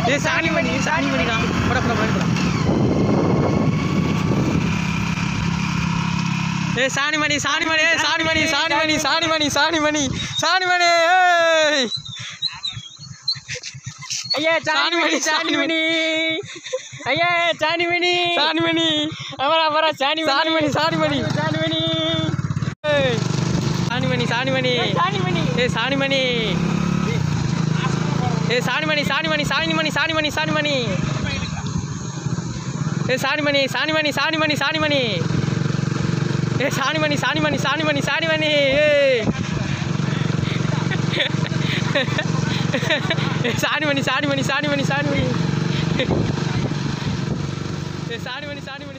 ஏ சாணிமணி சாணிமணி தான் பட பட பட ஏ சாணிமணி சாணிமணி ஏ சாணிமணி சாணிமணி சாணிமணி சாணிமணி சாணிமணி ஏய் ஐயா சாணிமணி, சாணிமணி. ஐயா சாணிமணி சாணிமணி அவரா அவரா சாணிமணி சாணிமணி சாணிமணி சாணிமணி ஏய் சாணிமணி சாணிமணி சாணிமணி ஏ சாணிமணி ஏ சாணிமணி சாணிமணி சாணிமணி சாணிமணி சாணிமணி ஏ சாணிமணி சாணிமணி சாணிமணி சாணிமணி ஏ சாணிமணி சாணிமணி சாணிமணி சாணிமணி ஏய் ஏ சாணிமணி சாணிமணி சாணிமணி சாணிமணி ஏ சாணிமணி சாணிமணி